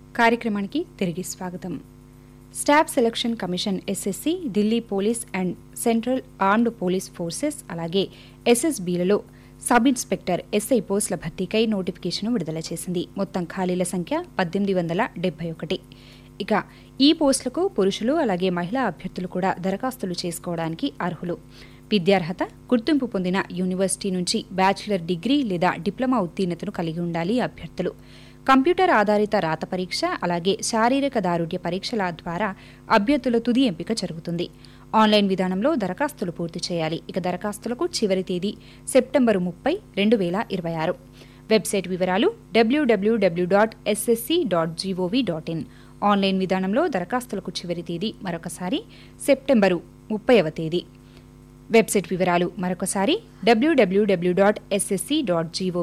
కార్యక్రమానికి తిరిగి స్వాగతం staff selection commission SSC Delhi police and central armed police forces అలాగే ఎస్ఎస్బీలలో సబ్ ఇన్స్పెక్టర్ ఎస్ఐ పోస్టుల భర్తీకై నోటిఫికేషన్ విడుదల చేసింది మొత్తం ఖాళీల సంఖ్య పద్దెనిమిది వందల డెబ్బై ఒకటి ఇక ఈ పోస్టులకు పురుషులు అలాగే మహిళా అభ్యర్థులు కూడా దరఖాస్తులు చేసుకోవడానికి అర్హులు విద్యార్హత గుర్తింపు పొందిన యూనివర్సిటీ నుంచి బ్యాచిలర్ డిగ్రీ లేదా డిప్లొమా ఉత్తీర్ణతను కలిగి ఉండాలి అభ్యర్థులు కంప్యూటర్ ఆధారిత రాత పరీక్ష అలాగే శారీరక దారుఢ్య పరీక్షల ద్వారా అభ్యర్థుల తుది ఎంపిక జరుగుతుంది ఆన్లైన్ విధానంలో దరఖాస్తులు పూర్తి చేయాలి ఇక దరఖాస్తులకు చివరి తేదీ సెప్టెంబరు ముప్పై రెండు వేల ఇరవై ఆరు వెబ్సైట్ వివరాలు WWW dot SSC dot GOV dot in online విధానంలో దరఖాస్తులకు చివరి తేదీ మరొకసారి సెప్టెంబరు ముప్పైవ తేదీ వెబ్సైట్ వివరాలు మరొకసారి WWW dot SSC dot GO